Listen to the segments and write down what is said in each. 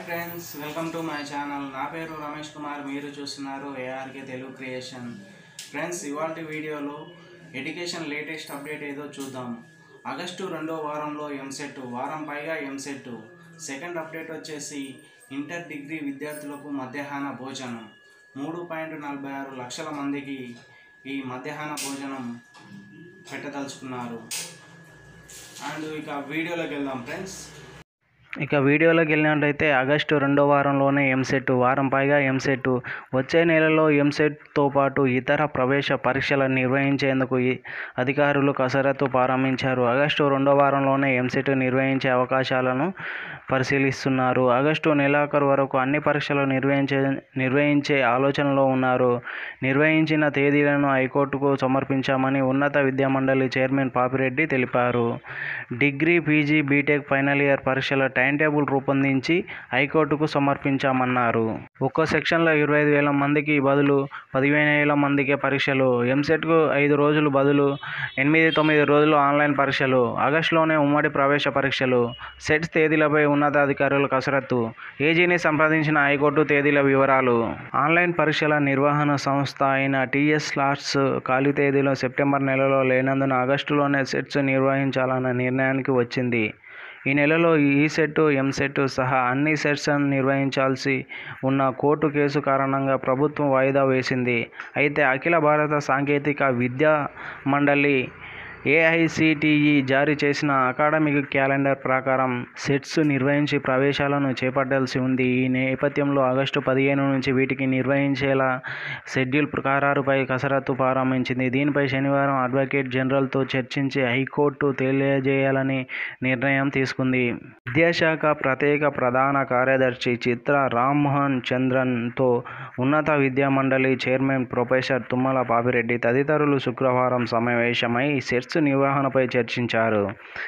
friends welcome to my channel నా పేరు రమేష్ కుమార్ మీరు చూస్తున్నారు ఏఆర్కే తెలుగు క్రియేషన్ ఫ్రెండ్స్ ఇవాళ వీడియోలో ఎడ్యుకేషన్ లేటెస్ట్ అప్డేట్ ఏదో చూద్దాం ఆగస్టు రెండో వారంలో ఎంసెట్ వారం పైగా ఎంసెట్ సెకండ్ అప్డేట్ వచ్చేసి ఇంటర్ డిగ్రీ విద్యార్థులకు మధ్యాహ్న భోజనం మూడు పాయింట్ నలభై ఆరు లక్షల మందికి ఈ మధ్యాహ్న భోజనం పెట్టదలుచుకున్నారు అండ్ ఇక వీడియోలోకి వెళ్దాం ఫ్రెండ్స్ ఇక వీడియోలోకి వెళ్ళినట్లయితే ఆగస్టు రెండో వారంలోనే ఎంసెట్ వారం పైగా ఎంసెట్ వచ్చే నెలలో ఎంసెట్తో పాటు ఇతర ప్రవేశ పరీక్షలను నిర్వహించేందుకు ఈ అధికారులు కసరత్తు ప్రారంభించారు ఆగస్టు రెండో వారంలోనే ఎంసెట్ నిర్వహించే అవకాశాలను పరిశీలిస్తున్నారు ఆగస్టు నెలాఖరు వరకు అన్ని పరీక్షలు నిర్వహించే నిర్వహించే ఆలోచనలో ఉన్నారు నిర్వహించిన తేదీలను హైకోర్టుకు సమర్పించామని ఉన్నత విద్యామండలి చైర్మన్ పాపిరెడ్డి తెలిపారు degree PG BTech final year పరీక్షల టైం టేబుల్ రూపొందించి హైకోర్టుకు సమర్పించామన్నారు ఒక్కో సెక్షన్లో ఇరవై ఐదు వేల మందికి బదులు పదిహేను వేల మందికే పరీక్షలు ఎంసెట్కు ఐదు రోజులు బదులు ఎనిమిది తొమ్మిది రోజులు ఆన్లైన్ పరీక్షలు ఆగస్టులోనే ఉమ్మడి ప్రవేశ పరీక్షలు సెట్స్ తేదీలపై ఉన్నతాధికారుల కసరత్తు ఏజీని సంపాదించిన హైకోర్టు తేదీల వివరాలు ఆన్లైన్ పరీక్షల నిర్వహణ సంస్థ అయిన టీఎస్ స్లాట్స్ ఖాళీ తేదీలో సెప్టెంబర్ నెలలో లేనందున ఆగస్టులోనే సెట్స్ నిర్వహించాలన్న నిర్ణయానికి వచ్చింది ఈ నెలలో ఈ సెట్ ఎంసెట్ సహా అన్ని సెట్స్ నిర్వహించాల్సి ఉన్న కోర్టు కేసు కారణంగా ప్రభుత్వం వాయిదా వేసింది అయితే అఖిల భారత సాంకేతిక విద్యా మండలి ఏఐసిటిఈ జారీ చేసిన అకాడమిక్ క్యాలెండర్ ప్రకారం సెట్స్ నిర్వహించి ప్రవేశాలను చేపట్టాల్సి ఉంది ఈ నేపథ్యంలో ఆగస్టు పదిహేను నుంచి వీటికి నిర్వహించేలా షెడ్యూల్ ఖరారుపై కసరత్తు ప్రారంభించింది దీనిపై శనివారం అడ్వకేట్ జనరల్తో చర్చించి హైకోర్టు తెలియజేయాలని నిర్ణయం తీసుకుంది విద్యాశాఖ ప్రత్యేక ప్రధాన కార్యదర్శి చిత్ర రామ్మోహన్ చంద్రన్తో ఉన్నత విద్యా మండలి చైర్మన్ ప్రొఫెసర్ తుమ్మల పాపిరెడ్డి తదితరులు శుక్రవారం సమావేశమై సెట్స్ నిర్వహణపై చర్చించారు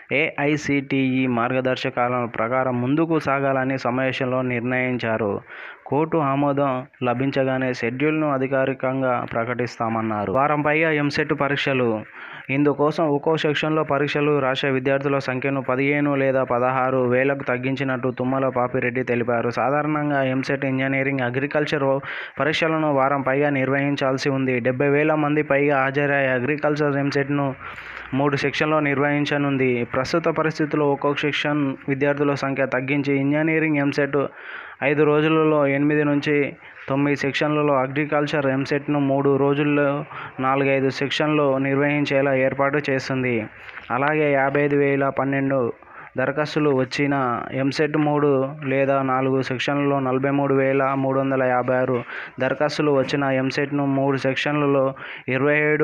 ఏఐసిటిఈ మార్గదర్శకాల ప్రకారం ముందుకు సాగాలని సమావేశంలో నిర్ణయించారు కోర్టు ఆమోదం లభించగానే షెడ్యూల్ను అధికారికంగా ప్రకటిస్తామన్నారు వారం పైగా ఎంసెట్ పరీక్షలు ఇందుకోసం ఒక్కో సెక్షన్లో పరీక్షలు రాసే విద్యార్థుల సంఖ్యను పదిహేను లేదా పదహారు వేలకు తగ్గించినట్టు తుమ్మల పాపిరెడ్డి తెలిపారు సాధారణంగా ఎంసెట్ ఇంజనీరింగ్ అగ్రికల్చర్ పరీక్షలను వారం పైగా నిర్వహించాల్సి ఉంది డెబ్బై వేల మంది పైగా హాజరయ్యే అగ్రికల్చర్ ఎంసెట్ను మూడు సెక్షన్లో నిర్వహించనుంది ప్రస్తుత పరిస్థితుల్లో ఒక్కొక్క సెక్షన్ విద్యార్థుల సంఖ్య తగ్గించి ఇంజనీరింగ్ ఎంసెట్ ఐదు రోజులలో ఎనిమిది నుంచి తొమ్మిది సెక్షన్లలో అగ్రికల్చర్ ఎంసెట్ను మూడు రోజుల్లో నాలుగైదు సెక్షన్లు నిర్వహించేలా ఏర్పాటు చేస్తుంది అలాగే యాభై ఐదు వేల పన్నెండు దరఖాస్తులు వచ్చిన ఎంసెట్ మూడు లేదా నాలుగు సెక్షన్లలో నలభై మూడు వేల మూడు వందల యాభై ఆరు దరఖాస్తులు వచ్చిన ఎంసెట్ను మూడు సెక్షన్లలో ఇరవై ఏడు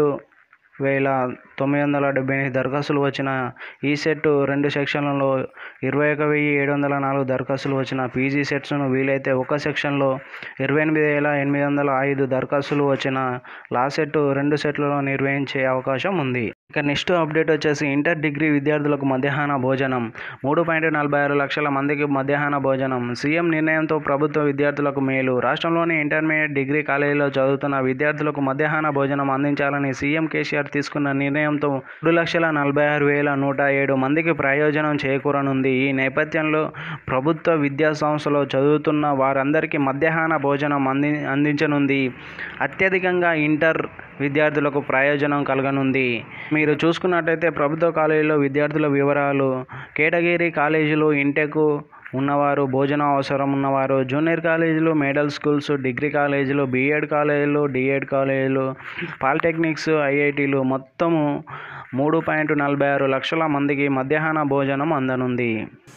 వేల తొమ్మిది వందల డెబ్బై ఎనిమిది దరఖాస్తులు వచ్చిన ఈ సెట్ రెండు సెక్షన్లలో ఇరవై ఒక వెయ్యి ఏడు వందల నాలుగు దరఖాస్తులు వచ్చిన పీజీ సెట్స్ను వీలైతే ఒక సెక్షన్లో ఇరవై ఎనిమిది వేల ఎనిమిది వందల ఐదు దరఖాస్తులు వచ్చిన లా సెట్ రెండు సెట్లలో నిర్వహించే అవకాశం ఉంది ఇక నెక్స్ట్ అప్డేట్ వచ్చేసి ఇంటర్ డిగ్రీ విద్యార్థులకు మధ్యాహ్న భోజనం మూడు పాయింట్ నలభై ఆరు లక్షల మందికి మధ్యాహ్న భోజనం సీఎం నిర్ణయంతో ప్రభుత్వ విద్యార్థులకు మేలు రాష్ట్రంలోని ఇంటర్మీడియట్ డిగ్రీ కాలేజీలో చదువుతున్న విద్యార్థులకు మధ్యాహ్న భోజనం అందించాలని సీఎం కేసీఆర్ తీసుకున్న నిర్ణయంతో మూడు లక్షల నలభై ఆరు వేల నూట ఏడు మందికి ప్రయోజనం చేకూరనుంది ఈ నేపథ్యంలో ప్రభుత్వ విద్యా సంస్థలో చదువుతున్న వారందరికీ మధ్యాహ్న భోజనం అంది అందించనుంది అత్యధికంగా ఇంటర్ విద్యార్థులకు ప్రయోజనం కలగనుంది మీరు చూసుకున్నట్టయితే ప్రభుత్వ కాలేజీలో విద్యార్థుల వివరాలు కేటగిరీ కాలేజీలు ఇంటెక్ ఉన్నవారు భోజనం అవసరం ఉన్నవారు జూనియర్ కాలేజీలు మిడిల్ స్కూల్స్ డిగ్రీ కాలేజీలు బీఎడ్ కాలేజీలు డిఎడ్ కాలేజీలు పాలిటెక్నిక్స్ ఐఐటీలు మొత్తము మూడు పాయింట్ నలభై ఆరు లక్షల మందికి మధ్యాహ్న భోజనం అందనుంది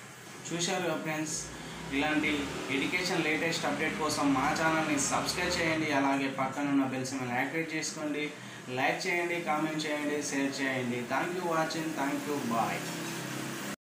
చూశారు కదా ఫ్రెండ్స్ ఇలాంటి ఎడ్యుకేషన్ లేటెస్ట్ అప్డేట్ కోసం మా ఛానల్ని సబ్స్క్రైబ్ చేయండి అలాగే పక్కన ఉన్న బెల్ సింబల్ యాక్టివేట్ చేసుకోండి లైక్ చేయండి కామెంట్ చేయండి షేర్ చేయండి thank you watching thank you bye